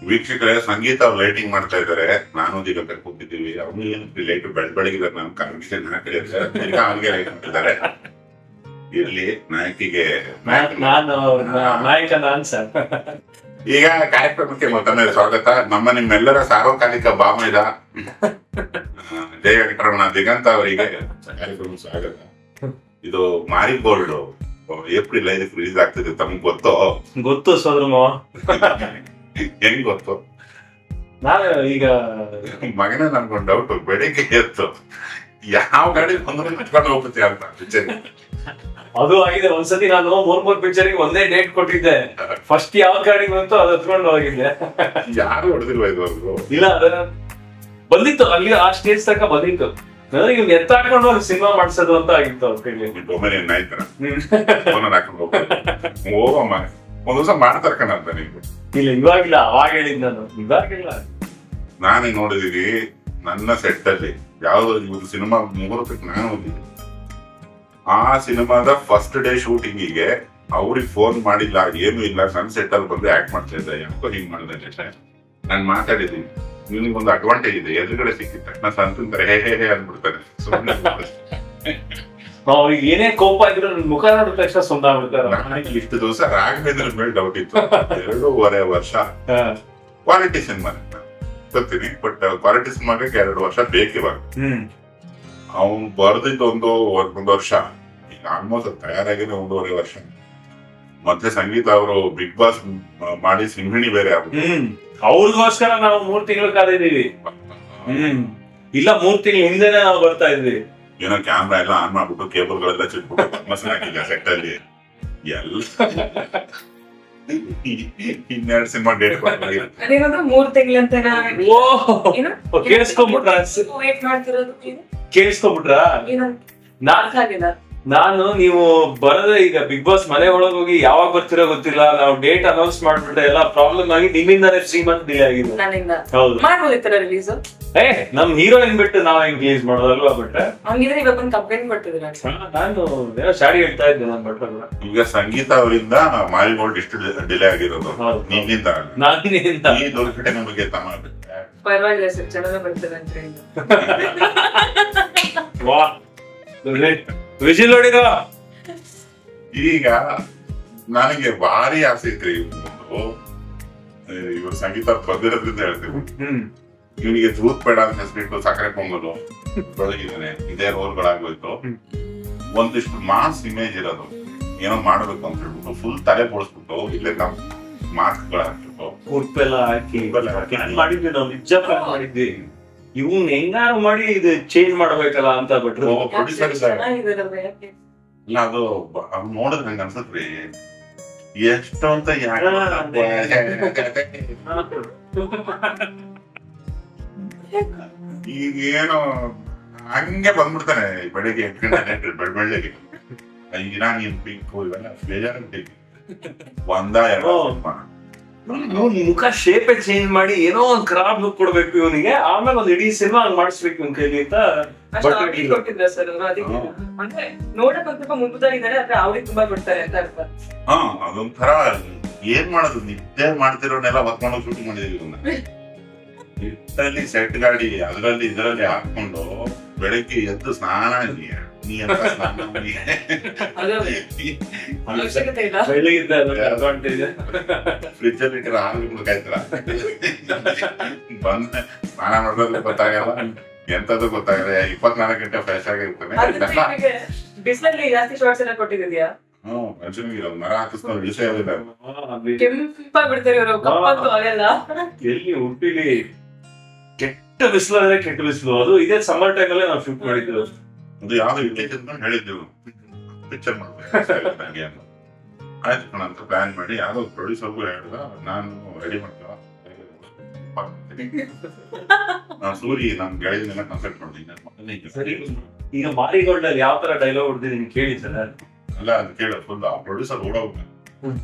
ವೀಕ್ಷಕರೇ ಸಂಗೀತ ಅವ್ರು ಲೈಟಿಂಗ್ ಮಾಡ್ತಾ ಇದ್ದಾರೆ ನಾನು ದಿಗಂತ ಕೂತಿದ್ದೀವಿ ಅವ್ನು ಏನು ಲೈಟ್ ಬೆಳ್ ಬೆಳಗಿದ್ದಾರೆ ನಾನು ಕರೆಕ್ಷನ್ ಹಾಕಿದ್ರೆ ಈಗ ಅವ್ನಿಗೆ ಲೈಟ್ ಮಾಡ್ತಿದ್ದಾರೆ ಇರ್ಲಿ ನಾಯಕಿಗೆ ನಾನ್- ನಾನು ನಾ- ನಾಯಕ ನಾನ್ ಸರ್ ಈಗ ಕಾರ್ಯಕ್ರಮಕ್ಕೆ ಮತ್ತೊಮ್ಮೆ ಸ್ವಾಗತ ನಮ್ಮ ನಿಮ್ಮೆಲ್ಲರ ಸಾರ್ವಕಾಲಿಕ ಬಾಮೈದ ಜಯ ವೆಂಕಟರಮಣ ದಿಗಂತ ಅವರಿಗೆ ಕಾರ್ಯಕ್ರಮ ಸ್ವಾಗತ ಇದು ಮಾರಿ ಗೋಲ್ಡ್ ಏಪ್ರಿಲ್ ಐದಕ್ಕೆ ರಿಲೀಸ್ ಆಗ್ತಿದೆ ತಮ್ಗೆ ಗೊತ್ತೋ ಗೊತ್ತು ಸೋದ್ರ ಮಾವ ಹೆಂಗ್ ಗೊತ್ತು ನಾನು ಈಗ ಮಗನೇ ನನ್ಗೊಂದು ಡೌಟ್ ಬೆಳಿಗ್ಗೆ ಎತ್ತು ಯಾವ ಗಾಡಿ ಬಂದ್ರು ಕಟ್ಕೊಂಡು ಹೋಗ್ತೀಯ ಅಂತ ಪಿಕ್ಚರ್ ಅದು ಆಗಿದೆ ಒಂದ್ಸತಿ ನಾನು ಮೂರ್ ಮೂರ್ ಪಿಕ್ಚರ್ ಒಂದೇ ಡೇಟ್ ಕೊಟ್ಟಿದ್ದೆ ಫಸ್ಟ್ ಯಾವ ಗಾಡಿ ಬಂತು ಅದು ಹತ್ಕೊಂಡು ಹೋಗಿದ್ದೆ ಯಾರು ಹೊಡೆದಿಲ್ವ ಇದುವರೆಗೂ ಇಲ್ಲ ಅದನ್ನ ಬಂದಿತ್ತು ಅಲ್ಲಿ ಆ ಸ್ಟೇಜ್ ತನಕ ಬಂದಿತ್ತು ನನಗೆ ಇವ್ನು ಎತ್ತ ಹಾಕೊಂಡು ಹೋಗಿ ಸಿನಿಮಾ ಮಾಡ್ಸೋದು ಅಂತ ಆಗಿತ್ತು ಅವ್ರ ಕೈಲಿ ಒಮ್ಮೆ ನಾಯ್ತರ ಫೋನ್ ಹಾಕೊಂಡು ಹೋಗ್ತಾರೆ ಹೋಗಮ್ಮ ಒಂದ್ ದಿವಸ ಮಾಡ್ತಾರೆ ಕಣ ಅಂತ ನೀವು ಇಲ್ಲ ಇವಾಗಿಲ್ಲ ಅವಾಗ ಹೇಳಿದ್ ನಾನು ಇವಾಗಿಲ್ಲ ನಾನೇ ನೋಡಿದೀನಿ ನನ್ನ ಸೆಟ್ ಅಲ್ಲಿ ಯಾವ್ದು ಇವ್ರು ಸಿನಿಮಾ ಮುಹೂರ್ತಕ್ಕೆ ನಾನು ಹೋಗಿದ್ದೆ ಆ ಸಿನಿಮಾದ ಫಸ್ಟ್ ಡೇ ಶೂಟಿಂಗಿಗೆ ಅವ್ರಿಗೆ ಫೋನ್ ಮಾಡಿಲ್ಲ ಏನು ಇಲ್ಲ ನನ್ನ ಸೆಟ್ ಅಲ್ಲಿ ಬಂದು ಆಕ್ಟ್ ಮಾಡ್ತಾ ಇದ್ದೆ ಯಾಕೋ ಹಿಂಗ್ ಮಾಡಿದೆ ನಾನು ಮಾತಾಡಿದ್ದೀನಿ ನಿನಗೊಂದು ಅಡ್ವಾಂಟೇಜ್ ಇದೆ ಎದುರುಗಡೆ ಸಿಕ್ಕಿದ ತಕ್ಷಣ ಸಂತಂತಾರೆ ಹೇ ಹೇ ಹೇ ಅಂದ್ಬಿಡ್ತಾನೆ ಸುಮ್ಮನೆ ಅವ್ರಿಗೆ ಏನೇ ಕೋಪ ಇದ್ರು ನನ್ ಮುಖ ನೋಡಿದ ತಕ್ಷಣ ಸುಮ್ಮನೆ ಆಗ್ಬಿಡ್ತಾರೆ ನನಗೆ ಇಷ್ಟು ದಿವಸ ರಾಘವೇಂದ್ರ ಮೇಲೆ ಡೌಟ್ ಇತ್ತು ಎರಡೂವರೆ ವರ್ಷ ಕ್ವಾಲಿಟಿ ಸಿನಿಮಾ ಗೊತ್ತೀನಿ ಬಟ್ ಕ್ವಾಲಿಟಿ ಸಿನಿಮಾಗೆ ಎರಡು ವರ್ಷ ಬೇಕಿವಾಗ ಹ್ಮ್ ಅವನು ಬರ್ದಿದ್ದು ಒಂದು ಒಂದು ವರ್ಷ ಈಗ ಆಲ್ಮೋಸ್ಟ್ ತಯಾರಾಗಿದೆ ಒಂದೂವರೆ ವರ್ಷ ಮತ್ತೆ ಸಂಗೀತ ಅವರು ಬಿಗ್ ಬಾಸ್ ಮಾಡಿ ಸಿಂಹಿಣಿ ಬೇರೆ ಆಗ್ಬಿಟ್ಟು ಹ್ಮ್ ಅವ್ರಿಗೋಸ್ಕರ ನಾವು ಮೂರ್ ತಿಂಗಳು ಕಾದಿದೀವಿ ಹ್ಮ್ ಇಲ್ಲ ಮೂರ್ ತಿಂಗಳ ಹಿಂದೆನೆ ನಾವು ಬರ್ತಾ ಇದ್ವಿ ಏನೋ ಕ್ಯಾಮ್ರಾ ಎಲ್ಲ ಆನ್ ಮಾಡ್ಬಿಟ್ಟು ಕೇಬಲ್ ಗಳೆಲ್ಲ ಚಿಟ್ಬಿಟ್ಟು ಪದ್ಮಸನ್ ಹಾಕಿಲ್ಲ ಸೆಟ್ ಅಲ್ಲಿ ಎಲ್ಲ ಇನ್ನೆರಡು ಸಿನಿಮಾ ಡೇಟ್ ಕೊಟ್ಟಿಲ್ಲ ಅದೇನಂದ್ರೆ ಮೂರ್ ತಿಂಗಳಂತ ಓ ಏನು ಕೇಳಿಸ್ಕೊಂಬಿಟ್ರ ವೇಟ್ ಮಾಡ್ತಿರೋದು ಏನು ಕೇಳಿಸ್ಕೊಂಬಿಟ್ರ ಏನು ನಾನ್ ಅರ್ಥ ಆಗಿಲ್ಲ ನಾನು ನೀವು ಬರದೆ ಈಗ ಬಿಗ್ ಬಾಸ್ ಮನೆ ಒಳಗ್ ಹೋಗಿ ಯಾವಾಗ ಬರ್ತಿರೋ ಗೊತ್ತಿಲ್ಲ ನಾವು ಡೇಟ್ ಅನೌನ್ಸ್ ಮಾಡ್ಬಿಟ್ರೆ ಎಲ್ಲ ಪ್ರಾಬ್ಲಮ್ ಆಗಿ ನಿಮ್ಮಿಂದಾನೆ ತ್ರೀ ಮಂತ್ ಡಿಲೇ ಆಗಿದೆ ನನ್ನಿಂದ ಹೌದು ಮಾಡ್ಬೋದಿತ್ತಲ್ಲ ರಿಲೀಸ್ ಏ ನಮ್ ಹೀರೋಯಿನ್ ಬಿಟ್ಟು ನಾವ್ ಹೆಂಗ್ ರಿಲೀಸ್ ಮಾಡೋದಲ್ವಾ ಬಟ್ ಹಂಗಿದ್ರೆ ಇವಾಗ ಒಂದು ಕಂಪ್ಲೇಂಟ್ ಕೊಡ್ತಿದ್ದೀರ ನಾನು ಏನೋ ಶಾಡಿ ಹೇಳ್ತಾ ಇದ್ದೆ ನಾನು ಬಟ್ರಲ್ಲ ಈಗ ಸಂಗೀತ ಅವರಿಂದ ಮಾರಿಗೋಲ್ಡ್ ಇಷ್ಟು ಡಿಲೇ ಆಗಿರೋದು ಹೌದು. ನಿನ್ನಿಂದ ಅಲ್ಲ. ನಾನಿನಿಂದ ಈ ದುರ್ಘಟನೆ ಬಗ್ಗೆ ತಮ್ಮ ಅಭಿಪ್ರಾಯ? ಪರವಾಗಿಲ್ಲ ಸರ್ ಚೆನ್ನಾಗಿ ಬರ್ತದೆ ಅಂತ ಹೇಳಿ ವಾ ವಿಜಿಲ್ ನೋಡಿರೋ ಈಗ ನನಗೆ ಭಾರಿ ಆಸೆ ಇತ್ರಿ ಇವ್ನು ಇವ್ರ ಸಂಗೀತ ಬಂದಿರೋದ್ರಿಂದ ಹೇಳ್ತೀವಿ ಹ್ಮ್ ಇವನಿಗೆ ದೂತ್ ಬೇಡ ಅಂತ ಹೆಸರಿಟ್ಟು ಸಕ್ಕರೆ ಪೊಂಗಲು ಬೆಳಗಿದ್ದಾನೆ ಇದೇ ರೋಲ್ಗಳಾಗೋಯ್ತು ಹ್ಮ್. ಒಂದಿಷ್ಟು ಮಾಸ್ ಇಮೇಜ್ ಇರೋದು ಏನೋ ಮಾಡ್ಬೇಕು ಅಂತ ಹೇಳ್ಬಿಟ್ಟು ಫುಲ್ ತಲೆ ಬೋಳಿಸ್ಬಿಟ್ಟು ಇಲ್ಲೇ ನಾವು ಮಾಸ್ಕ್ಗಳು ಹಾಕ್ಬಿಟ್ಟು ಉಪ್ಪೆಲ್ಲ ಹಾಕಿ ಉಪ್ಪೆಲ್ಲ ಹಾಕಿ. ಪ್ಲಾನ್ ಮಾಡಿದ್ವಿ ನಾವು ನಿಜ ಪ್ಲಾನ್ ಮಾಡಿದ್ವಿ ಇವ್ನ್ ಹೆಂಗಾರು ಮಾಡಿ ಇದು ಚೇಂಜ್ ಮಾಡ್ಬೇಕಲ್ಲ ಅಂತ ಬಿಟ್ರು ಓ, producer ಇದ್ದಾರೆ. ಚೆನ್ನಾಗಿದಾರಲ್ಲ ಯಾಕೆ ಇಲ್ಲ ಅದು ಬ- ಅವ್ನ್ ನೋಡಿದ್ರೆ ನಂಗೆ ಅನ್ಸತ್ರಿ ಎಷ್ಟು ಅಂತ ಯಾಕೆ ಹಾ, ಅದೇ. ಈಗ ಏನು ಹಂಗೆ ಬಂದ್ಬಿಡ್ತಾನೆ ಬೆಳಿಗ್ಗೆ ಎಂಟು ಗಂಟೆ ಬೆಳ್ ಬೆಳ್ಳಗೆ ಈಗ ನಾನು ಏನ್ ಪಿಂಕ್ ಇವೆಲ್ಲ ಬೇಜಾರಾಗ್ಬಿಟ್ಟಿದ್ವಿ ಒಂದ ಎರಡು ಓ. ಸಿನಿಮಾ ಇವ್ನ್ ಮುಖ ಶೇಪೇ ಚೇಂಜ್ ಮಾಡಿ ಏನೋ ಒಂದ್ ಖರಾಬ್ ಲುಕ್ ಕೊಡ್ಬೇಕು ಇವನಿಗೆ ಆಮೇಲೆ ಒಂದ್ ಇಡೀ ಸಿನಿಮಾ ಹಂಗ್ ಮಾಡಿಸ್ಬೇಕು ಇವ್ನ ಕೈಲಿ ಅಂತ ಅಷ್ಟು ಬಟ್ ಅವ್ರಿಗೆ ಕೊಟ್ಟಿದ್ರ ಸರ್ ಅವರು ಅದಕ್ಕೆ ಅಂದ್ರೆ ನೋಡಕ್ ಒಂದ್ ಸ್ವಲ್ಪ ಮುಂಬುದಾಗಿದ್ದಾರೆ ಆದ್ರೆ ಅವ್ರಿಗೆ ತುಂಬಾ ಬಿಡ್ತಾರೆ ಅಂತ ಅರ್ಥ ಹಾ ಅದೊಂಥರ ಏನ್ ಮಾಡೋದು ನಿದ್ದೆ ಮಾಡ್ತಿರೋನೆಲ್ಲ ಹೊತ್ಕೊಂಡು ಶೂಟಿಂಗ್ ಮಾಡಿದೀವಿ ಇವನ್ನ ಇಟ್ಟಲ್ಲಿ ಸೆಟ್ ಗಾಡಿ ಅದರಲ್ಲಿ ಇದರಲ್ಲಿ ಹಾಕೊಂಡು ಬೆಳಗ್ಗೆ ಎದ್ದು ಸ್ನಾನ ಇದೆಯ ನೀ ಎಂತ ಸ್ನಾನ ಮಾಡಿ? ಅದು ಅವಶ್ಯಕತೆ ಇಲ್ಲ ಬೆಳಗಿದ್ದ ಅಡ್ವಾಂಟೇಜ್ ಫ್ರಿಜ್ ಅಲ್ಲಿ ಇಟ್ಟಿರೋ ಹಾಲು ಕಾಯ್ತಾರ ಬಂದ ಸ್ನಾನ ಮಾಡೋದು ಗೊತ್ತಾಗಲ್ಲ ಎಂತದ್ದು ಗೊತ್ತಾಗಲ್ಲ ಇಪ್ಪತ್ನಾಲ್ಕು ಗಂಟೆ ಫ್ರೆಶ್ ಆಗಿರ್ತಾನೆ ಅದಂದ್ರೆ ಇದೆಲ್ಲ ನಿಮಗೆ ಬಿಸಿಲಲ್ಲಿ ಜಾಸ್ತಿ ಶಾರ್ಟ್ಸ್ ಎಲ್ಲ ಕೊಟ್ಟಿದ್ಯಾ ಹ್ಮ್ ಮನುಷ್ಯನಿಗೆ ಮರ ಹಾಕಿಸ್ಕೊಂಡು ಇಳಿಸೇ ಇಲ್ಲ ಕೆಂಪ ಬಿಡ್ತಾರೆ ಇವರು ಕಪ್ಪಂತೂ ಆಗಲ್ಲ ಎಲ್ಲಿ ಉಡುಪಿಲಿ ಕೆಟ್ಟ ಬಿಸಿಲು ಅಂದ್ರೆ ಕೆಟ್ಟ ಬಿಸಿಲು ಅದು ಇದೇ ಸಮ್ಮರ್ ಟೈಮ್ ಅಲ್ಲೇ ನಾವು ಶೂಟ್ ಮಾಡಿದ್ದು ಅದು ಯಾವ್ದು ವಿಲೇಜ್ ಅಂದ್ಕೊಂಡು ಹೇಳಿದ್ದೆವು ಪಿಕ್ಚರ್ ಮಾಡ್ಬೇಕು ನಂಗೆ ಅಂತ ಆಯ್ತು ಕಣ ಅಂತ ಪ್ಲಾನ್ ಮಾಡಿ ಯಾವ್ದೋ ಪ್ರೊಡ್ಯೂಸರ್ಗೂ ಹೇಳ್ದ ನಾನು ರೆಡಿ ಮಾಡ್ದ ನಾನು ಸೂರಿ ನಮ್ ಗೆಳೆಯನೆಲ್ಲ ಕನ್ಸಲ್ಟ್ ಮಾಡಿದ್ದೀನಿ ಸರಿ. ಈಗ ಮಾರಿಗೋಲ್ಡ್ ಅಲ್ಲಿ ಯಾವ ತರ ಡೈಲಾಗ್ ಹೊಡೆದಿದ್ದೀನಿ ಕೇಳಿ ಸರ್ ಅಲ್ಲ ಅದು ಕೇಳ ಫುಲ್ ಆ ಪ್ರೊಡ್ಯೂಸರ್ ಓಡೋಗ ಹ್ಮ್.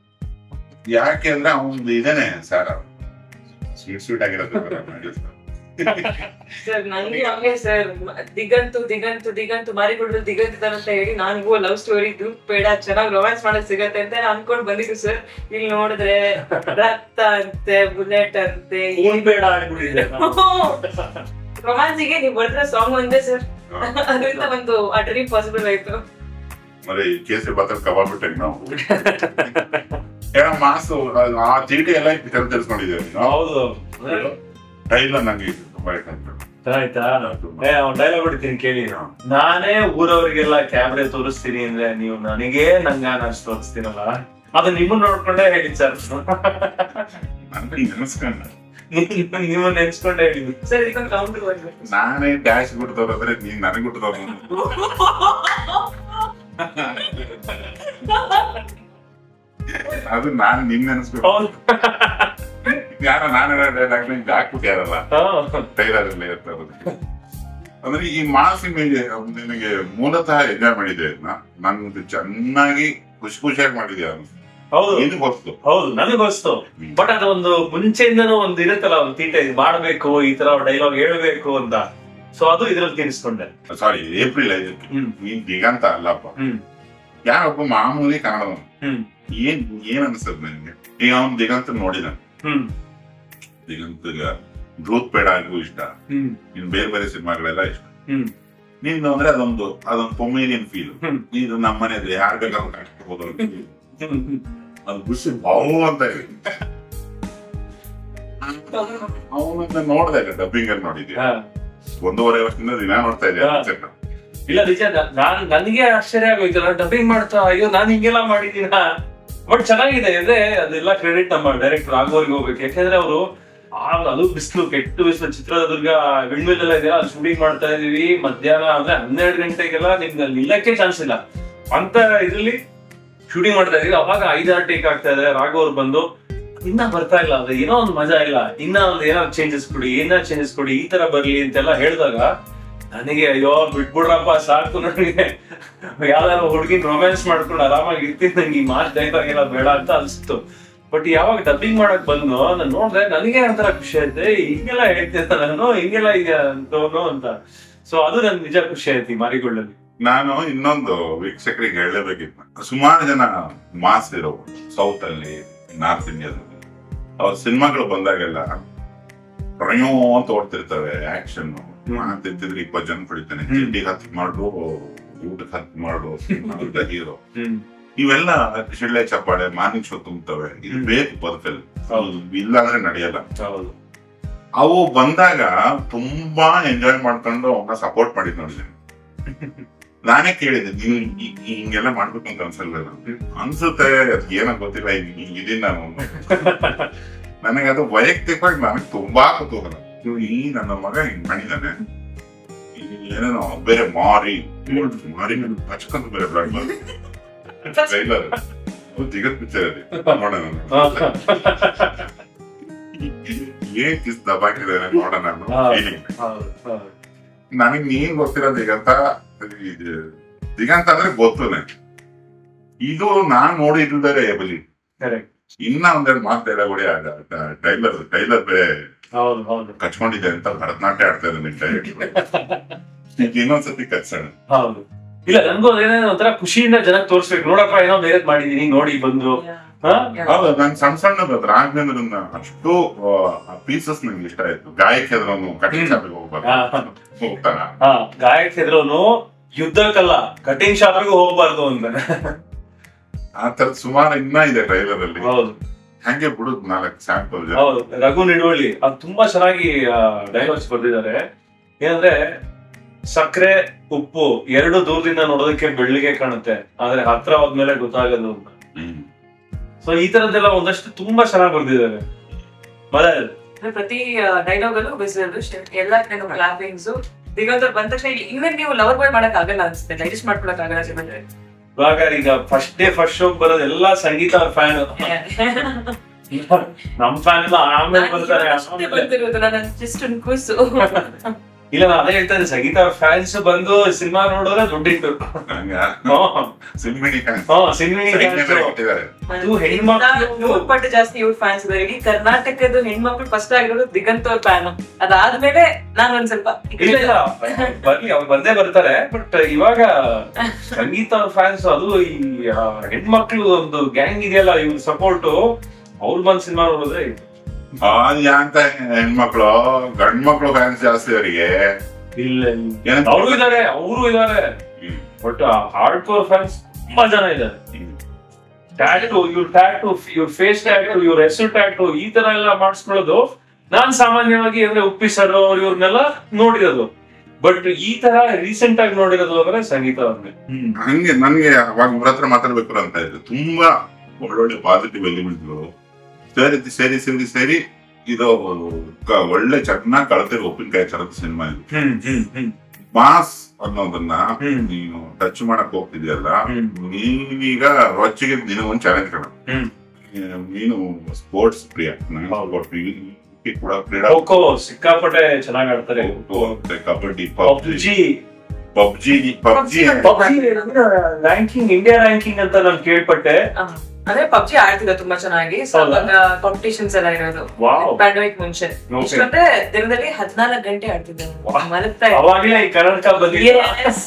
ಯಾಕೆ ಅಂದ್ರೆ ಅವನು ಇದೇನೆ ಸರ್ ಸ್ವೀಟ್ ಸ್ವೀಟ್ ಆಗಿರೋದು ಸರ್ ನಂಗೆ ಹಂಗೆ ಸರ್ ದಿಗಂತು ದಿಗಂತು ದಿಗಂತು ಮಾರಿಕೊಂಡು ದಿಗಂತ ಇದಾರೆ ಅಂತ ಹೇಳಿ ನಾನು ಲವ್ ಸ್ಟೋರಿ ಗ್ರೂಪ್ ಬೇಡ ಚೆನ್ನಾಗಿ ರೊಮ್ಯಾನ್ಸ್ ಮಾಡೋದ್ ಸಿಗತ್ತೆ ಅಂತ ಅನ್ಕೊಂಡ್ ಬಂದಿದ್ದು ಸರ್ ಇಲ್ಲಿ ನೋಡಿದ್ರೆ ರಕ್ತ ಅಂತೆ ಬುಲೆಟ್ ಅಂತೆ ಫೋನ್ ಬೇಡ ಆಗ್ಬಿಟ್ಟಿದೆ ರೊಮ್ಯಾನ್ಸಿಗೆ ನೀವು ಬರ್ದ್ರೆ ಸಾಂಗ್ ಒಂದೇ ಸರ್ ಅದರಿಂದ ಒಂದು ಆ ಡ್ರೀಮ್ ಪಾಸಿಬಲ್ ಆಯ್ತು మరి కేసీ బతలు కబాబ్ పెట్టాం ನಾವು ಏನ ಮಾಸು ಆ ಚೀಟಿ ಎಲ್ಲ ಪಿಕ್ಚರ್ తెలుసుಕೊಂಡಿದ್ದೇವೆ ಹೌದು ಟೈಲರ್ ನಂಗೆ ತುಂಬಾ ಇಷ್ಟ ಆಯ್ತು. ಆಯ್ತಾ ಏ ಅವ್ನ್ ಡೈಲಾಗ್ ಹೊಡಿತೀನಿ ಕೇಳಿ ನಾನೇ ಊರವರಿಗೆಲ್ಲ ಕ್ಯಾಮ್ರೆ ತೋರಿಸ್ತೀನಿ ಅಂದ್ರೆ ನೀವು ನನಗೆ ನಂಗ ನಾನು ತೋರಿಸ್ತೀನಲ್ಲ ಅದು ನಿಮ್ಮನ್ನ ನೋಡ್ಕೊಂಡೇ ಹೇಳಿ ಸರ್ ನನ್ಗೆ ನೆನೆಸ್ಕೊಂಡ ನೀವು ನೆನ್ಸ್ಕೊಂಡೇ ಹೇಳಿ ಸರ್ ಇದಕ್ಕೊಂದು ಕೌಂಟರ್ ಬರ್ಬೇಕು ನಾನೇ ಡ್ಯಾಶ್ ಗುಡ್ದವ್ರಾದ್ರೆ ನೀನ್ ನನಗೆ ಗುಡ್ದವ್ರು ಅದು ನಾನು ನಿನ್ ನೆನೆಸ್ಬೇಕು ಹೌದು ಯಾರ ನಾನು ಡೈಲಾಗ್ ನಿಂಗೆ ಹಾಕ್ಬಿಟ್ಟಾರಲ್ಲ ಹಾ. ಟೈಲರ್ ಎಲ್ಲ ಇರ್ತಾರೆ ಅಂದ್ರೆ ಈ ಮಾಸ್ ಇಮೇಜ್ ನಿನಗೆ ಮೂಲತಃ ಎಂಜಾಯ್ ಮಾಡಿದೆ ಅದನ್ನ ನನ್ಗೆ ಚೆನ್ನಾಗಿ ಖುಷಿ ಖುಷಿಯಾಗಿ ಮಾಡಿದೆ ಅವನು ಹೌದು ಇದು ಗೊತ್ತು ಹೌದು ನನಗೆ ಗೊತ್ತು ಬಟ್ ಅದೊಂದು ಮುಂಚೆಯಿಂದನೂ ಒಂದು ಇರುತ್ತಲ್ಲ ಒಂದು ತೀಟ ಇದು ಮಾಡ್ಬೇಕು ಈ ತರ ಡೈಲಾಗ್ ಹೇಳ್ಬೇಕು ಅಂತ ಸೊ ಅದು ಇದ್ರಲ್ಲಿ ತಿನ್ಸ್ಕೊಂಡೆ ಸಾರಿ ಏಪ್ರಿಲ್ ಐದಕ್ಕೆ ಹ್ಮ್ ನೀನ್ ದಿಗಂತ ಅಲ್ಲಪ್ಪ ಹ್ಮ್ ಯಾರೊಬ್ಬ ಮಾಮೂಲಿ ಕನ್ನಡದವನು ಹ್ಮ್ ಏನ್ ಏನ್ ಅನ್ಸದ್ ನನಗೆ ಈಗ ಅವ್ನು ದಿಗಂತ ನೋಡಿದ ಹ್ಮ್ ದಿಗಂತಗ ಧೂತ್ ಬೇಡ ಆಗಿಗೂ ಇಷ್ಟ ಹ್ಮ್ ಇನ್ ಬೇರೆ ಬೇರೆ ಸಿನಿಮಾಗಳೆಲ್ಲ ಇಷ್ಟ ಹ್ಮ್ ನಿಂದು ಅಂದ್ರೆ ಅದೊಂದು ಅದೊಂದು ಪೊಮೇರಿಯನ್ ಫೀಲ್ ಹ್ಮ್. ಇದು ನಮ್ಮ ಮನೆಯಲ್ಲಿ ಯಾರು ಬೇಕಾದ್ರೂ ಕಾಣಿಸ್ಬೋದು ಹ್ಮ್ ಹ್ಮ್ ಅದು ಖುಷಿ ಬಾವು ಅಂತ ಇದೆ ಅವನನ್ನ ನೋಡ್ದೆ ಡಬ್ಬಿಂಗ್ ಅಲ್ಲಿ ನೋಡಿದ್ದೆ ಹಾ. ಒಂದೂವರೆ ವರ್ಷದಿಂದ ದಿನ ನೋಡ್ತಾ ಇದ್ದೆ ಹಾ. ಇಲ್ಲ ನಿಜ ನ- ನಾನ್ ನನಗೆ ಆಶ್ಚರ್ಯ ಆಗೋಯ್ತು ನಾನು ಡಬ್ಬಿಂಗ್ ಮಾಡ್ತಾ ಅಯ್ಯೋ ನಾನು ಹಿಂಗೆಲ್ಲ ಮಾಡಿದೀನ ಬಟ್ ಚೆನ್ನಾಗಿದೆ ಅಂದ್ರೆ ಅದೆಲ್ಲ ಕ್ರೆಡಿಟ್ ನಮ್ಮ ಡೈರೆಕ್ಟರ್ ಆಗೋರ್ಗೆ ಹೋಗ್ಬೇಕು ಯಾಕಂದ್ರೆ ಅವರು ಅದು ಬಿಸಿಲು ಕೆಟ್ಟು ಬಿಸಿಲು ಚಿತ್ರದುರ್ಗ ಬೆಳ್ಮೇಲೆಲ್ಲ ಇದೆಯಲ್ಲ ಅಲ್ಲಿ ಶೂಟಿಂಗ್ ಮಾಡ್ತಾ ಇದೀವಿ ಮಧ್ಯಾಹ್ನ ಅಂದ್ರೆ ಹನ್ನೆರಡು ಗಂಟೆಗೆಲ್ಲ ನಿಮ್ಗೆ ಅಲ್ಲಿ ನಿಲ್ಲಕ್ಕೆ ಚಾನ್ಸ್ ಇಲ್ಲ ಅಂತ ಇದ್ರಲ್ಲಿ ಶೂಟಿಂಗ್ ಮಾಡ್ತಾ ಇದೀವಿ ಅವಾಗ ಐದಾರು ಟೇಕ್ ಆಗ್ತಾ ಇದೆ ರಾಘವ್ ಬಂದು ಇನ್ನ ಬರ್ತಾ ಇಲ್ಲ ಅದು ಏನೋ ಒಂದು ಮಜಾ ಇಲ್ಲ ಇನ್ನ ಒಂದು ಏನೋ ಚೇಂಜಸ್ ಕೊಡಿ ಏನಾದ್ರು ಚೇಂಜಸ್ ಕೊಡಿ ಈ ತರ ಬರ್ಲಿ ಅಂತೆಲ್ಲ ಹೇಳಿದಾಗ ನನಗೆ ಅಯ್ಯೋ ಬಿಟ್ಬಿಡ್ರಪ್ಪ ಸಾಕು ನನಗೆ ಯಾವ್ದಾರ ಹುಡುಗಿನ ರೊಮ್ಯಾನ್ಸ್ ಮಾಡ್ಕೊಂಡು ಆರಾಮಾಗಿ ಇರ್ತೀನಿ ನಂಗೆ ಈ ಮಾಸ್ ಡೈಲಾಗ್ ಎಲ್ಲ ಬೇಡ ಅಂತ ಅನ್ಸ್ತು ಬಟ್ ಯಾವಾಗ ಡಬ್ಬಿಂಗ್ ಮಾಡಕ್ ಬಂದು ನಾನು ನೋಡಿದ್ರೆ ನನಗೆ ಒಂಥರ ಖುಷಿ ಆಯ್ತು ಏ, ಹಿಂಗೆಲ್ಲ ಹೇಳ್ತಿದ್ದ ನಾನು ಹಿಂಗೆಲ್ಲ ಈಗ ಅಂತವನು ಅಂತ ಸೊ ಅದು ನನ್ಗೆ ನಿಜ ಖುಷಿ ಆಯ್ತು ಈ ಮಾರಿಗೊಳ್ಳಲ್ಲಿ ನಾನು ಇನ್ನೊಂದು ವೀಕ್ಷಕರಿಗೆ ಹೇಳಲೇಬೇಕಿತ್ತು ಸುಮಾರು ಜನ ಮಾಸ್ ಇರೋ ಸೌತ್ ಅಲ್ಲಿ ನಾರ್ತ್ ಇಂಡಿಯಾದಲ್ಲಿ ಅವ್ರ ಸಿನಿಮಾಗಳು ಬಂದಾಗೆಲ್ಲ ಪ್ರಯೋ ಅಂತ ಓಡ್ತಿರ್ತವೆ ಆಕ್ಷನ್ ತಿಂತಿದ್ರೆ ಇಪ್ಪತ್ತು ಜನ ಪಡಿತಾನೆ ಹ್ಮ್. ತಿಂಡಿಗೆ ಹತ್ತು ಮಾಡು ಊಟಕ್ಕೆ ಹತ್ತು ಮಾಡು ಹೀರೋ ಹ್ಮ್ ಇವೆಲ್ಲ ಶಿಳ್ಳೆ ಚಪ್ಪಾಳೆ ಮಾರ್ನಿಂಗ್ ಶೋ ತುಂಬುತ್ತವೆ ಇದು ಹ್ಮ್. ಬೇಕು ಬದುಕಲ್ಲಿ ಹೌದು ಇಲ್ಲ ಅಂದ್ರೆ ನಡೆಯಲ್ಲ ಹೌದು ಅವು ಬಂದಾಗ ತುಂಬಾ ಎಂಜಾಯ್ ಮಾಡ್ಕೊಂಡು ಅವನ್ನ ಸಪೋರ್ಟ್ ಮಾಡಿದ್ ನೋಡಿದ್ದೀನಿ ನಾನೇ ಕೇಳಿದೆ ನೀನ್ ಈ- ಈ ಹಿಂಗೆಲ್ಲ ಮಾಡ್ಬೇಕು ಅಂತ ಅನ್ಸಲ್ವ ಅನ್ಸುತ್ತೆ ಅದ್ ಏನೋ ಗೊತ್ತಿಲ್ಲ ಈಗ ಹಿಂಗ್ ಇದೀನಿ ನಾನು ನನಗೆ ಅದು ವೈಯಕ್ತಿಕವಾಗಿ ನನಗೆ ತುಂಬಾ ಕುತೂಹಲ ಇವ್ ಈ ನನ್ನ ಮಗ ಹಿಂಗ್ ಮಾಡಿದಾನೆ ಈ ಏನೇನೋ ಬೇರೆ ಮಾರಿ ಮಾರಿ ಹಚ್ಕೊಂತ ಬೇರೆ ಟ್ರೈಲರ್ ದಿಗತ್ ಪಿಕ್ಚರ್ ಅಲ್ಲಿ ನೋಡೋಣ ಏನ್ ಕಿಸ್ ದಬಾಕಿದಾನೆ ನೋಡೋಣ ಅನ್ನೋ ಹಾ. ಫೀಲಿಂಗ್ ಹೌದು ಹೌದು ನನಗ್ ನೀನ್ ಗೊತ್ತಿರೋ ದಿಗಂತ ಇದು ದಿಗಂತ ಅಂದ್ರೆ ಗೊತ್ತು ನನಗೆ ಇದು ನಾನ್ ನೋಡಿದ್ರೆ ಬಲಿ ಕರೆಕ್ಟ್ ಇನ್ನ ಒಂದೆರಡು ಮಾತು ಡೈಲಾಗ್ ಹೊಡಿ ಟೈಲರ್ ಟೈಲರ್ ಬೇರೆ ಹೌದು ಹೌದು ಕಚ್ಕೊಂಡಿದೆ ಅಂತ ಭರತನಾಟ್ಯ ಆಡ್ತಾ ಇದ್ದಾನೆ ಡೈರೆಕ್ಟ್ ಈಗ ಇನ್ನೊಂದ್ಸತಿ ಕಚ್ಸೋಣ ಹೌದು ಇಲ್ಲ ನನ್ಗೂ ಅದೇನೋ ಒಂಥರ ಖುಷಿಯಿಂದ ಜನಕ್ಕೆ ತೋರ್ಸ್ಬೇಕು ನೋಡಪ್ಪ ಏನೋ ಬೇರೆ ಮಾಡಿದೀನಿ ನೋಡಿ ಬಂದು ಹಾ? ಹೌದು ನನ್ ಸಣ್ಣ ಸಣ್ಣದ ರಾಘವೇಂದ್ರನ್ನ ಅಷ್ಟು ಪೀಸಸ್ ನಂಗೆ ಇಷ್ಟ ಆಯ್ತು ಗಾಯಕ್ಕೆ ಅದ್ರವನು ಕಟಿಂಗ್ ಶಾಪಿಗೆ ಹೋಗ್ಬಾರ್ದು ಹಾ. ಹೋಗ್ತಾನ ಹಾ ಗಾಯಕ್ ಇದ್ರೋನು ಯುದ್ಧಕ್ಕಲ್ಲ ಕಟಿಂಗ್ ಶಾಪಿಗೂ ಹೋಗ್ಬಾರ್ದು ಅಂತ ಆ ತರದ್ ಸುಮಾರು ಇನ್ನ ಇದೆ ಟ್ರೈಲರ್ ಅಲ್ಲಿ ಹೌದು ಹಂಗೆ ಬಿಡುದು ನಾಲ್ಕು ಸ್ಯಾಂಪಲ್ ಹೌದು ರಘು ನಿಡುವಳ್ಳಿ ಅದು ತುಂಬಾ ಚೆನ್ನಾಗಿ ಡೈಲಾಗ್ಸ್ ಬರ್ದಿದ್ದಾರೆ ಏನಂದ್ರೆ ಸಕ್ಕರೆ ಉಪ್ಪು ಎರಡು ದೂರದಿಂದ ನೋಡೋದಕ್ಕೆ ಬೆಳ್ಳಿಗೆ ಕಾಣುತ್ತೆ ಆದ್ರೆ ಹತ್ರ ಹೋದ್ಮೇಲೆ ಗೊತ್ತಾಗದು ಅಂತ ಸೊ ಈ ತರದ್ದೆಲ್ಲ ಒಂದಷ್ಟು ತುಂಬಾ ಚೆನ್ನಾಗಿ ಬರ್ದಿದ್ದಾರೆ ಮತ್ತೆ ಅಂದ್ರೆ ಪ್ರತಿ ಡೈಲಾಗ್ ಅಲ್ಲೂ ಬಿಸಿಲು ಎಲ್ಲಾ ಕಡೆ ಕ್ಲಾಪಿಂಗ್ಸ್ ದಿಗಂತರ್ ಬಂದ ತಕ್ಷಣ ಇವನ್ ನೀವು ಲವರ್ ಬಾಯ್ ಮಾಡಕ್ ಆಗಲ್ಲ ಅನ್ಸುತ್ತೆ ಡೈಜೆಸ್ಟ್ ಮಾಡ್ಕೊಳಕ್ ಆಗಲ್ಲ ಸಿನಿಮಾ ಇವಾಗ ಈಗ ಫಸ್ಟ್ ಡೇ ಫಸ್ಟ್ ಶೋ ಬರೋದು ಎಲ್ಲಾ ಸಂಗೀತ ಫ್ಯಾನ್ ನಮ್ ಫ್ಯಾನ್ ಎಲ್ಲ ಆಮೇಲೆ ಬರ್ತಾರೆ ಆಮೇಲೆ ಬಂದಿರೋದು ನನ್ನ ಜಸ್ಟ್ ಒಂದು ಕೂಸು ಇಲ್ಲ ನಾನು ಅದೇ ಹೇಳ್ತಾ ಇದ್ದೆ ಸಂಗೀತ ಫ್ಯಾನ್ಸ್ ಬಂದು ಸಿನಿಮಾ ನೋಡಿದ್ರೆ ದುಡ್ಡಿಟ್ಟು ಹಂಗ ಹ್ಮ್. ಸಿನಿಮಿಡಿ ಹಾ ಸಿನಿಮಾ ಕೊಟ್ಟಿದ್ದಾರೆ ಅದು ಹೆಣ್ಮಕ್ಳು ನೂರ್ ಪಟ್ಟು ಜಾಸ್ತಿ ಇವ್ರ ಫ್ಯಾನ್ಸ್ ಇದಾರೆ ಇಡೀ ಕರ್ನಾಟಕದ ಹೆಣ್ಮಕ್ಳು ಫಸ್ಟ್ ಆಗಿರೋದು ದಿಗಂತ್ ಅವ್ರ ಫ್ಯಾನ್ ಅದಾದ್ಮೇಲೆ ನಾನು ಒಂದ್ ಸ್ವಲ್ಪ ಇಲ್ಲ ಇಲ್ಲ ಬರ್ಲಿ ಅವ್ರು ಬಂದೇ ಬರ್ತಾರೆ ಬಟ್ ಇವಾಗ ಸಂಗೀತ ಫ್ಯಾನ್ಸ್ ಅದು ಈ ಆ, ಹೆಣ್ಮಕ್ಳು ಒಂದು ಗ್ಯಾಂಗ್ ಇದೆಯಲ್ಲ ಇವ್ರ ಸಪೋರ್ಟ್ ಅವ್ರು ಬಂದ್ ಸಿನಿಮಾ ನೋಡಿದ್ರೆ ಆ ಅಂತ ಹೆಣ್ಮಕ್ಳು ಗಂಡ್ ಮಕ್ಳು ಫ್ಯಾನ್ಸ್ ಜಾಸ್ತಿ ಅವರಿಗೆ ಇಲ್ಲ ಏನ್ ಅವರು ಇದಾರೆ ಅವರು ಇದಾರೆ ಬಟ್ ಹಾರ್ಡ್ ಕೋರ್ ಫ್ಯಾನ್ಸ್ ತುಂಬಾ ಜನ ಇದ್ದಾರೆ ಟ್ಯಾಟು ಇವ್ರ ಟ್ಯಾಟು ಇವ್ರ ಫೇಸ್ ಟ್ಯಾಟು ಇವ್ರ ಹೆಸರು ಟ್ಯಾಟು ಈ ತರ ಎಲ್ಲ ಮಾಡಿಸ್ಕೊಳ್ಳೋದು ನಾನ್ ಸಾಮಾನ್ಯವಾಗಿ ಅಂದ್ರೆ ಉಪ್ಪಿ ಸರ್ ಅವ್ರು ಇವ್ರನ್ನೆಲ್ಲ ನೋಡಿರೋದು ಬಟ್ ಈ ತರ ರೀಸೆಂಟ್ ಆಗಿ ನೋಡಿರೋದು ಅಂದ್ರೆ ಸಂಗೀತ ಅವ್ರನ್ನೇ ಹಂಗೆ ನನ್ಗೆ ಅವಾಗ ಇವ್ರ ಹತ್ರ ಮಾತಾಡ್ಬೇಕು ಅಂತ ಇದ್ರು ತುಂಬಾ ಒಳ್ಳೊಳ್ಳೆ ಪಾಸಿಟಿವ್ ಎಲಿಮೆಂಟ್ಗಳು ಸೇರಿ ಸೇರಿ ಸೇರಿ ಸೇರಿ ಇದು ಕ- ಒಳ್ಳೆ ಚೆನ್ನಾಗಿ ಕಳ್ತಿರೋ ಉಪ್ಪಿನಕಾಯಿ ತರದ ಸಿನಿಮಾ ಇದು ಹ್ಮ್ ಹ್ಮ್ ಹ್ಮ್ ಮಾಸ್ ಅನ್ನೋದನ್ನ ಹ್ಮ್. ನೀನು ಟಚ್ ಮಾಡಕ್ ಹೋಗ್ತಿದ್ಯಲ್ಲ ಹ್ಮ್. ನೀನೀಗ ರೊಚ್ಚಿಗೆ ನೀನು ಒಂದ್ ಚಾಲೆಂಜ್ ಕಣ ಹ್ಮ್. ನೀನು ಸ್ಪೋರ್ಟ್ಸ್ ಪ್ರಿಯ ನಾನು ಹೌದು. sport ಕೂಡ ಕ್ರೀಡಾ ಖೋಖೋ ಸಿಕ್ಕಾಪಟ್ಟೆ ಚೆನ್ನಾಗ್ ಆಡ್ತಾರೆ ಮತ್ತೆ kabaddi PUBG PUBG PUBG PUBG PUBG ranking India ranking ಅಂತ ನಾನು ಕೇಳ್ಪಟ್ಟೆ ಆ, ಅಂದ್ರೆ ಪಬ್ಜಿ ಆಡ್ತಿದ್ದ ತುಂಬಾ ಚೆನ್ನಾಗಿ ಸೊ ಹೌದಾ? ಅವಾಗ ಕಾಂಪಿಟೇಷನ್ಸ್ ಎಲ್ಲ ಇರೋದು ವಾವ್ ಪ್ಯಾಂಡಮಿಕ್ ಮುಂಚೆ Okay. ಇಷ್ಟಂದ್ರೆ ದಿನದಲ್ಲಿ ಹದಿನಾಲ್ಕು ಗಂಟೆ ಆಡ್ತಿದ್ದೆ ನಾನು. Wow. ಮಲಗ್ತಾ ಇದ್ದೆ. ಅವಾಗ್ಲೇ ಈ ಕರ್ನಾಟಕ ಬಂದಿಲ್ಲ Yes.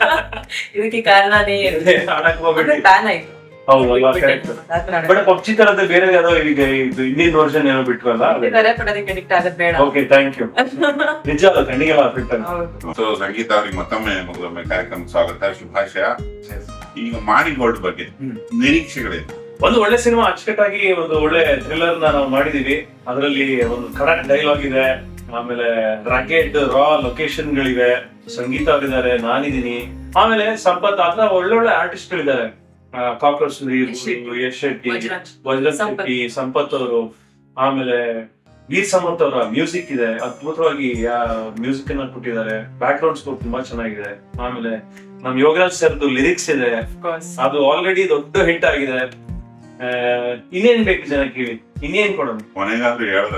ಇದಕ್ಕೆ ಕಾರಣನೇ ಆಡಕ್ ಅಂದ್ರೆ ಹೋಗ್ಬಿಟ್ಟು ಬ್ಯಾನ್ ಆಯ್ತು ಹೌದಲ್ವಾ ಕರೆಕ್ಟ್ ಬಟ್ ಪಬ್ಜಿ ತರದ್ದು ಬೇರೆ ಯಾವ್ದೋ ಈಗ ಇದು ಇಂಡಿಯನ್ ವರ್ಷನ್ ಏನೋ ಬಿಟ್ವಲ್ಲ ಬಟ್ ಅದಕ್ಕೆ ಅಡಿಕ್ಟ್ ಆಗೋದ್ ಬೇಡ ಓಕೆ ಥ್ಯಾಂಕ್ ಯು ನಿಜ ಅದು ಕಣ್ಣಿಗೆಲ್ಲ ಅಫೆಕ್ಟ್ ಹೌದು ಸೊ ಸಂಗೀತ ಅವ್ರಿಗೆ ಮತ್ತೊಮ್ಮೆ ಮತ್ತೊಮ್ಮೆ ಕಾರ್ಯಕ್ರಮ ಸ್ವಾಗತ ಶುಭಾಶಯ ಈಗ ಮಾಡಿ ಗೋಲ್ಡ್ ಬಗ್ಗೆ ಹ್ಮ್. ನಿರೀಕ್ಷೆಗಳೇನು ಒಂದು ಒಳ್ಳೆ ಸಿನಿಮಾ ಅಚ್ಚುಕಟ್ಟಾಗಿ ಒಂದು ಒಳ್ಳೆ ಥ್ರಿಲ್ಲರ್ ನಾವು ಮಾಡಿದೀವಿ ಅದರಲ್ಲಿ ಒಂದು ಕರೆಕ್ಟ್ ಡೈಲಾಗ್ ಇದೆ ಆಮೇಲೆ ರಾಕೆಟ್ ರಾ ಲೊಕೇಶನ್ ಗಳಿವೆ ಸಂಗೀತ ಅವರಿದ್ದಾರೆ ನಾನಿದ್ದೀನಿ ಆಮೇಲೆ ಸಂಪತ್ ಆತರ ಒಳ್ಳೊಳ್ಳೆ ಆರ್ಟಿಸ್ಟ್ ಗಳಿದ್ದಾರೆ ಕಾಕ್ರೋಚ್ ಯಶ್ ಶೆಟ್ಟಿ. ಯಶ್ ಶೆಟ್ಟಿ ವಜ್ರಾಜ್. ವಜ್ರನ್ ಸಂಪತ್. ಶೆಟ್ಟಿ ಸಂಪತ್ ಅವರು ಆಮೇಲೆ ವೀರ್ ಸಮಂತ್ ಅವರ ಮ್ಯೂಸಿಕ್ ಇದೆ ಅದ್ಭುತವಾಗಿ ಮ್ಯೂಸಿಕ್ ಅನ್ನ ಕೊಟ್ಟಿದ್ದಾರೆ ಬ್ಯಾಕ್ ಗ್ರೌಂಡ್ ಸ್ಕೋರ್ ತುಂಬಾ ಚೆನ್ನಾಗಿದೆ ಆಮೇಲೆ ನಮ್ ಯೋಗರಾಜ್ ಸರ್ದು ಲಿರಿಕ್ಸ್ ಇದೆ course. ಅದು ಆಲ್ರೆಡಿ ದೊಡ್ಡ ಹಿಟ್ ಆಗಿದೆ ಆ, ಇನ್ನೇನ್ ಬೇಕು ಜನ ಕೇಳಿ ಇನ್ನೇನ್ ಕೊಡೋಣ ಕೊನೆಗಾದ್ರೂ ಹೇಳ್ದ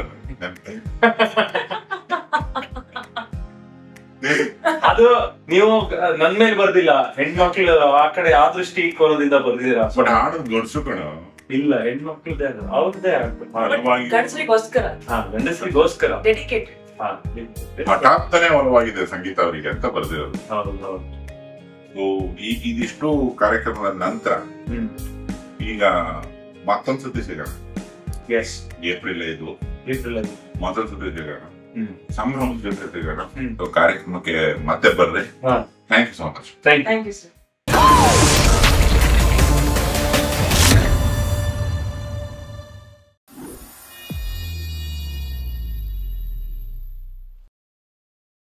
ಅದು ನೀವು ನನ್ ಮೇಲೆ ಬರ್ದಿಲ್ಲ ಹೆಣ್ಮಕ್ಳು ಆ ಕಡೆ ಆ ದೃಷ್ಟಿ ಕೋನದಿಂದ ಬರ್ದಿದ್ದೀರಾ ಬಟ್ ಹಾಡೋದು ಗಡ್ಸು ಕಣ ಇಲ್ಲ ಹೆಣ್ಮಕ್ಳದೇ ಅದು ಅವ್ರದ್ದೇ ಆಗ್ಬೇಕು ಬಲವಾಗಿ ಗಂಡಸ್ರಿಗೋಸ್ಕರ ಹಾ ಗಂಡಸರಿಗೋಸ್ಕರ ಡೆಡಿಕೇಟೆಡ್ ಹಾ ಹಠಾತ್ತನೆ ಒಲವಾಗಿದೆ ಸಂಗೀತ ಅವರಿಗೆ ಅಂತ ಬರ್ದಿರೋದು ಹೌದು ಹೌದು So, ಈ ಇದಿಷ್ಟು ಕಾರ್ಯಕ್ರಮದ ನಂತರ ಹ್ಮ್ ಈಗ ಮತ್ತೊಂದ್ಸತಿ ಸಿಗೋಣ ಎಸ್ ಏಪ್ರಿಲ್ ಐದು ಏಪ್ರಿಲ್ ಅಲ್ಲಿ ಮತ್ತೊಂದ್ಸತಿ ಸಿಗೋಣ ಹ್ಮ್ ಸಂಭ್ರಮದ ಜೊತೆ ಸಿಗೋಣ ಹ್ಮ್. So, ಕಾರ್ಯಕ್ರಮಕ್ಕೆ ಮತ್ತೆ ಬರ್ರಿ ಹಾ thank you so much thank you thank you sir